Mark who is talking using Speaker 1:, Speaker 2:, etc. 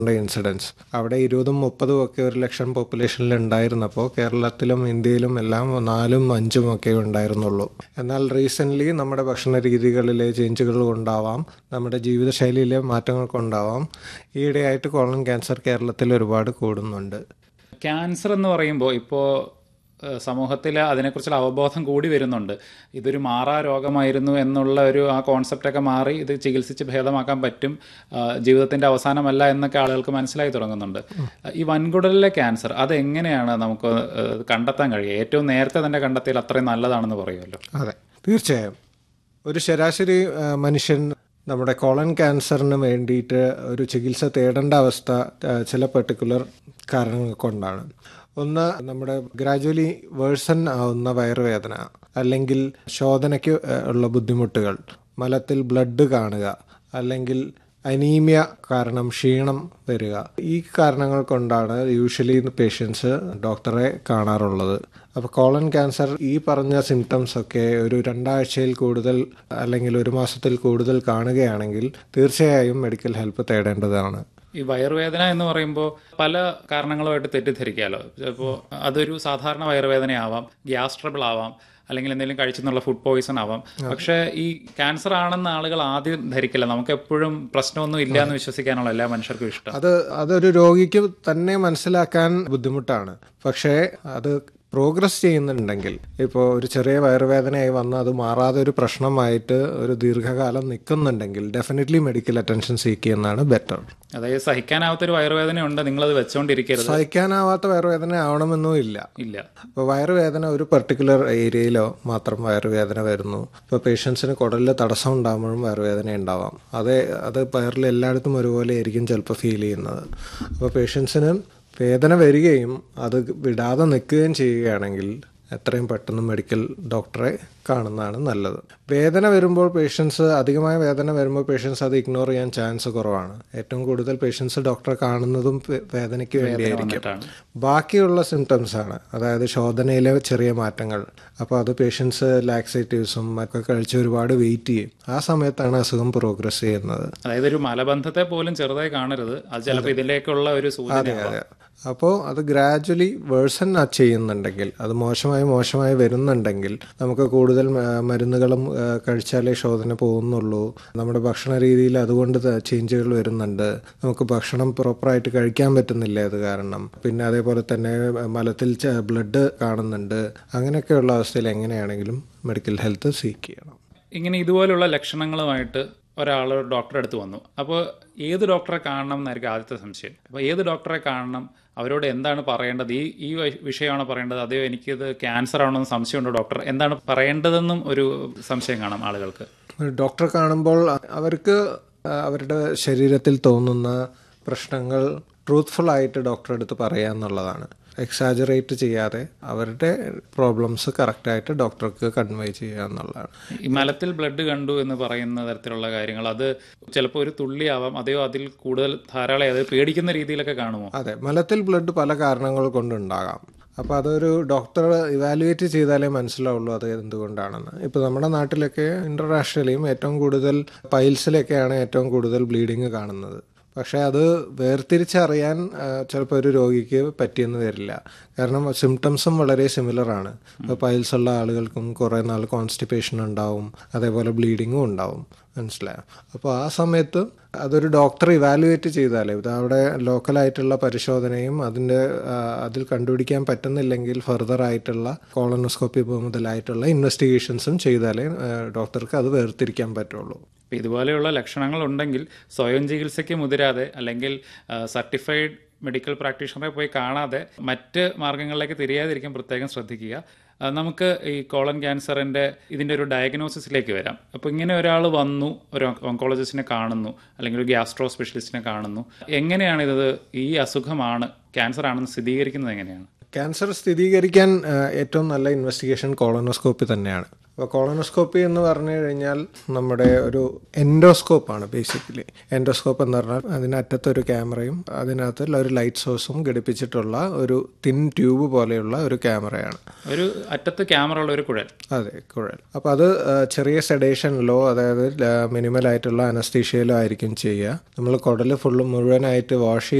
Speaker 1: Incidents അവിടെ ഇരുപതും മുപ്പതും ഒക്കെ ഒരു ലക്ഷം പോപ്പുലേഷനിൽ ഉണ്ടായിരുന്നപ്പോൾ കേരളത്തിലും ഇന്ത്യയിലും എല്ലാം നാലും അഞ്ചും ഒക്കെ ഉണ്ടായിരുന്നുള്ളൂ എന്നാൽ റീസെൻ്റ്ലി നമ്മുടെ ഭക്ഷണ രീതികളിലെ ചേഞ്ചുകൾ കൊണ്ടാവാം നമ്മുടെ ജീവിതശൈലിയിലെ മാറ്റങ്ങൾ കൊണ്ടാവാം ഈയിടെയായിട്ട് കോളൻ ക്യാൻസർ കേരളത്തിൽ ഒരുപാട് കൂടുന്നുണ്ട്
Speaker 2: ക്യാൻസർ എന്ന് പറയുമ്പോൾ ഇപ്പോൾ സമൂഹത്തിൽ അതിനെക്കുറിച്ചുള്ള അവബോധം കൂടി വരുന്നുണ്ട് ഇതൊരു മാറാ രോഗമായിരുന്നു എന്നുള്ള ഒരു ആ കോൺസെപ്റ്റൊക്കെ മാറി ഇത് ചികിത്സിച്ച് ഭേദമാക്കാൻ പറ്റും ജീവിതത്തിൻ്റെ അവസാനമല്ല എന്നൊക്കെ ആളുകൾക്ക് മനസ്സിലായി തുടങ്ങുന്നുണ്ട് ഈ വൻകുടലിലെ ക്യാൻസർ അതെങ്ങനെയാണ് നമുക്ക് കണ്ടെത്താൻ കഴിയുക ഏറ്റവും നേരത്തെ തന്നെ കണ്ടെത്തിയാൽ അത്രയും നല്ലതാണെന്ന് പറയുമല്ലോ
Speaker 1: അതെ തീർച്ചയായും ഒരു ശരാശരി ആ, മനുഷ്യൻ നമ്മുടെ കോളൻ ക്യാൻസറിന് വേണ്ടിയിട്ട് ഒരു ചികിത്സ തേടേണ്ട അവസ്ഥ ആ, ചില പെർട്ടിക്കുലർ കാരണങ്ങൾ കൊണ്ടാണ് ഒന്ന് നമ്മുടെ ഗ്രാജുവലി വേഴ്സൺ ആവുന്ന വയറുവേദന അല്ലെങ്കിൽ ശോധനയ്ക്ക് ആ, ഉള്ള ബുദ്ധിമുട്ടുകൾ മലത്തിൽ ബ്ലഡ് കാണുക അല്ലെങ്കിൽ അനീമിയ കാരണം ക്ഷീണം വരിക ഈ കാരണങ്ങൾ കൊണ്ടാണ് യൂഷ്വലി പേഷ്യൻസ് ഡോക്ടറെ കാണാറുള്ളത് അപ്പോൾ കോളൻ ക്യാൻസർ ഈ പറഞ്ഞ സിംറ്റംസ് ഒക്കെ ഒരു രണ്ടാഴ്ചയിൽ കൂടുതൽ അല്ലെങ്കിൽ ഒരു മാസത്തിൽ കൂടുതൽ കാണുകയാണെങ്കിൽ തീർച്ചയായും മെഡിക്കൽ ഹെൽപ്പ് തേടേണ്ടതാണ്
Speaker 2: ഈ വയറുവേദന എന്ന് പറയുമ്പോൾ പല കാരണങ്ങളുമായിട്ട് തെറ്റിദ്ധരിക്കാമല്ലോ ചിലപ്പോൾ അതൊരു സാധാരണ വയറുവേദനയാവാം ഗ്യാസ് ട്രബിൾ ആവാം അല്ലെങ്കിൽ എന്തെങ്കിലും കഴിച്ചെന്നുള്ള ഫുഡ് പോയിസൺ ആവാം പക്ഷേ ഈ ക്യാൻസർ ആണെന്ന് ആളുകൾ ആദ്യം ധരിക്കില്ല നമുക്ക് എപ്പോഴും പ്രശ്നമൊന്നും ഇല്ല എന്ന് വിശ്വസിക്കാനുള്ള എല്ലാ മനുഷ്യർക്കും ഇഷ്ടം
Speaker 1: അത് അതൊരു രോഗിക്ക് തന്നെ മനസ്സിലാക്കാൻ ബുദ്ധിമുട്ടാണ് പക്ഷേ അത് പ്രോഗ്രസ് ചെയ്യുന്നുണ്ടെങ്കിൽ ഇപ്പോൾ ഒരു ചെറിയ വയറുവേദനയായി വന്ന് അത് മാറാതെ ഒരു പ്രശ്നമായിട്ട് ഒരു ദീർഘകാലം നിൽക്കുന്നുണ്ടെങ്കിൽ ഡെഫിനറ്റ്ലി മെഡിക്കൽ അറ്റൻഷൻ സീക്ക് ചെയ്യുന്നതാണ് ബെറ്റർ
Speaker 2: അതായത് സഹിക്കാനാവാത്തൊരു വയറുവേദന ഉണ്ട് നിങ്ങളത് വെച്ചോണ്ടിരിക്കരുത്
Speaker 1: സഹിക്കാനാവാത്ത വയറുവേദന ആവണമെന്നും ഇല്ല
Speaker 2: ഇല്ല
Speaker 1: ഇപ്പോൾ വയറുവേദന ഒരു പെർട്ടിക്കുലർ ഏരിയയിലോ മാത്രം വയറുവേദന വരുന്നു ഇപ്പോൾ പേഷ്യൻസിന് കുടലിൽ തടസ്സം ഉണ്ടാകുമ്പോഴും വയറുവേദന ഉണ്ടാവാം അത് അത് വയറിൽ എല്ലായിടത്തും ഒരുപോലെ ആയിരിക്കും ചിലപ്പോൾ ഫീൽ ചെയ്യുന്നത് അപ്പോൾ പേഷ്യൻസിന് വേദന വരികയും അത് വിടാതെ നിൽക്കുകയും ചെയ്യുകയാണെങ്കിൽ എത്രയും പെട്ടെന്ന് മെഡിക്കൽ ഡോക്ടറെ കാണുന്നതാണ് നല്ലത് വേദന വരുമ്പോൾ പേഷ്യൻസ് അധികമായ വേദന വരുമ്പോൾ പേഷ്യൻസ് അത് ഇഗ്നോർ ചെയ്യാൻ ചാൻസ് കുറവാണ് ഏറ്റവും കൂടുതൽ പേഷ്യൻസ് ഡോക്ടറെ കാണുന്നതും വേ- വേദനയ്ക്ക് വേണ്ടിയായിരിക്കും
Speaker 2: വന്നിട്ടാണ്.
Speaker 1: ബാക്കിയുള്ള സിംറ്റംസ് ആണ് അതായത് ശോധനയിലെ ചെറിയ മാറ്റങ്ങൾ അപ്പോൾ അത് പേഷ്യൻസ് ലാക്സേറ്റീവ്സും ഒക്കെ കഴിച്ച് ഒരുപാട് വെയിറ്റ് ചെയ്യും ആ സമയത്താണ് അസുഖം പ്രോഗ്രസ് ചെയ്യുന്നത്
Speaker 2: അതായത് ഒരു മലബന്ധത്തെ പോലും ചെറുതായി കാണരുത് അത് ചിലപ്പോൾ ഇതിലേക്കുള്ള ഒരു സൂചന
Speaker 1: അപ്പോൾ അത് ഗ്രാജ്വലി വേഴ്സൺ ചെയ്യുന്നുണ്ടെങ്കിൽ അത് മോശമായി മോശമായി വരുന്നുണ്ടെങ്കിൽ നമുക്ക് കൂടുതൽ മ- മരുന്നുകളും ആ, കഴിച്ചാലേ ശോധന പോകുന്നുള്ളൂ നമ്മുടെ ഭക്ഷണ രീതിയിൽ അതുകൊണ്ട് ചേഞ്ചുകൾ വരുന്നുണ്ട് നമുക്ക് ഭക്ഷണം പ്രോപ്പറായിട്ട് കഴിക്കാൻ പറ്റുന്നില്ല അത് കാരണം പിന്നെ അതേപോലെ തന്നെ മലത്തിൽ ബ്ലഡ് കാണുന്നുണ്ട് അങ്ങനെയൊക്കെയുള്ള അവസ്ഥയിൽ എങ്ങനെയാണെങ്കിലും മെഡിക്കൽ ഹെൽത്ത് സീക്ക് ചെയ്യണം
Speaker 2: ഇങ്ങനെ ഇതുപോലുള്ള ലക്ഷണങ്ങളുമായിട്ട് ഒരാൾ ഡോക്ടറെ അടുത്ത് വന്നു അപ്പോൾ ഏത് ഡോക്ടറെ കാണണം എന്നായിരിക്കും ആദ്യത്തെ സംശയം അപ്പോൾ ഏത് ഡോക്ടറെ കാണണം അവരോട് എന്താണ് പറയേണ്ടത് ഈ ഈ വ- വിഷയമാണോ പറയേണ്ടത് അതെയോ എനിക്കിത് ക്യാൻസർ ആണോ എന്ന് സംശയമുണ്ടോ ഡോക്ടർ എന്താണ് പറയേണ്ടതെന്നും ഒരു സംശയം കാണാം ആളുകൾക്ക്
Speaker 1: ഒരു ഡോക്ടറെ കാണുമ്പോൾ അവർക്ക് അവരുടെ ശരീരത്തിൽ തോന്നുന്ന പ്രശ്നങ്ങൾ ട്രൂത്ത്ഫുൾ ആയിട്ട് ഡോക്ടറെ അടുത്ത് പറയുക എന്നുള്ളതാണ് എക്സാജറേറ്റ് ചെയ്യാതെ അവരുടെ പ്രോബ്ലംസ് കറക്റ്റായിട്ട് ഡോക്ടർക്ക് കൺവേ ചെയ്യുക എന്നുള്ളതാണ്
Speaker 2: ഈ മലത്തിൽ ബ്ലഡ് കണ്ടു എന്ന് പറയുന്ന തരത്തിലുള്ള കാര്യങ്ങൾ അത് ചിലപ്പോൾ ഒരു തുള്ളിയാവാം അതെയോ അതിൽ കൂടുതൽ ധാരാളം അത് പേടിക്കുന്ന രീതിയിലൊക്കെ കാണുമോ
Speaker 1: അതെ മലത്തിൽ ബ്ലഡ് പല കാരണങ്ങൾ കൊണ്ടുണ്ടാകാം അപ്പോൾ അതൊരു ഡോക്ടർ ഇവാലുവേറ്റ് ചെയ്താലേ മനസ്സിലാവുള്ളൂ അത് എന്തുകൊണ്ടാണെന്ന് ഇപ്പോൾ നമ്മുടെ നാട്ടിലൊക്കെ ഇൻ്റർനാഷണലിയും ഏറ്റവും കൂടുതൽ പൈൽസിലൊക്കെയാണ് ഏറ്റവും കൂടുതൽ ബ്ലീഡിങ് കാണുന്നത് പക്ഷേ അത് വേർതിരിച്ചറിയാൻ ചിലപ്പോൾ ഒരു രോഗിക്ക് പറ്റിയെന്ന് വരില്ല കാരണം സിംറ്റംസും വളരെ സിമിലർ ആണ് ഇപ്പോൾ പൈൽസ് ഉള്ള ആളുകൾക്കും കുറേ നാൾ കോൺസ്റ്റിപ്പേഷൻ ഉണ്ടാവും അതേപോലെ ബ്ലീഡിങ്ങും ഉണ്ടാവും മനസ്സിലായോ അപ്പോൾ ആ സമയത്ത് അതൊരു ഡോക്ടർ ഇവാലുവേറ്റ് ചെയ്താലേ ഇത് അവിടെ ലോക്കലായിട്ടുള്ള പരിശോധനയും അതിൻ്റെ ആ, അതിൽ കണ്ടുപിടിക്കാൻ പറ്റുന്നില്ലെങ്കിൽ ഫർദർ ആയിട്ടുള്ള കോളനോസ്കോപ്പി മുതലായിട്ടുള്ള ഇൻവെസ്റ്റിഗേഷൻസും ചെയ്താലേ ആ, ഡോക്ടർക്ക് അത് വേർതിരിക്കാൻ പറ്റുള്ളൂ
Speaker 2: അപ്പോൾ ഇതുപോലെയുള്ള ലക്ഷണങ്ങൾ ഉണ്ടെങ്കിൽ സ്വയം ചികിത്സയ്ക്ക് മുതിരാതെ അല്ലെങ്കിൽ സർട്ടിഫൈഡ് മെഡിക്കൽ പ്രാക്ടീഷണറെ പോയി കാണാതെ മറ്റ് മാർഗങ്ങളിലേക്ക് തിരിയാതിരിക്കാൻ പ്രത്യേകം ശ്രദ്ധിക്കുക ആ, നമുക്ക് ഈ കോളൻ ക്യാൻസറിൻ്റെ ഇതിൻ്റെ ഒരു ഡയഗ്നോസിസിലേക്ക് വരാം അപ്പോൾ ഇങ്ങനെ ഒരാൾ വന്നു ഒരു ഓങ്കോളജിസ്റ്റിനെ കാണുന്നു അല്ലെങ്കിൽ ഒരു ഗ്യാസ്ട്രോ സ്പെഷ്യലിസ്റ്റിനെ കാണുന്നു എങ്ങനെയാണ് ഇത് ഈ അസുഖമാണ് ക്യാൻസർ ആണെന്ന് സ്ഥിരീകരിക്കുന്നത് എങ്ങനെയാണ്
Speaker 1: ക്യാൻസർ സ്ഥിരീകരിക്കാൻ ആ, ഏറ്റവും നല്ല ഇൻവെസ്റ്റിഗേഷൻ കോളനോസ്കോപ്പി തന്നെയാണ് അപ്പോൾ കോളനോസ്കോപ്പി എന്ന് പറഞ്ഞു കഴിഞ്ഞാൽ നമ്മുടെ ഒരു എൻഡോസ്കോപ്പാണ് ബേസിക്കലി എൻഡോസ്കോപ്പ് എന്ന് പറഞ്ഞാൽ അതിനറ്റത്തൊരു ക്യാമറയും അതിനകത്ത് ഒരു ലൈറ്റ് സോഴ്സും ഘടിപ്പിച്ചിട്ടുള്ള ഒരു തിൻ ട്യൂബ് പോലെയുള്ള ഒരു ക്യാമറയാണ്
Speaker 2: ഒരു അറ്റത്ത് ക്യാമറ ഉള്ള ഒരു കുഴൽ
Speaker 1: അതെ കുഴൽ അപ്പോൾ അത് ആ, ചെറിയ സെഡേഷനിലോ അതായത് മിനിമൽ ആയിട്ടുള്ള അനസ്തീഷ്യയിലോ ആയിരിക്കും ചെയ്യുക നമ്മൾ കുടൽ ഫുള്ള് മുഴുവനായിട്ട് വാഷ്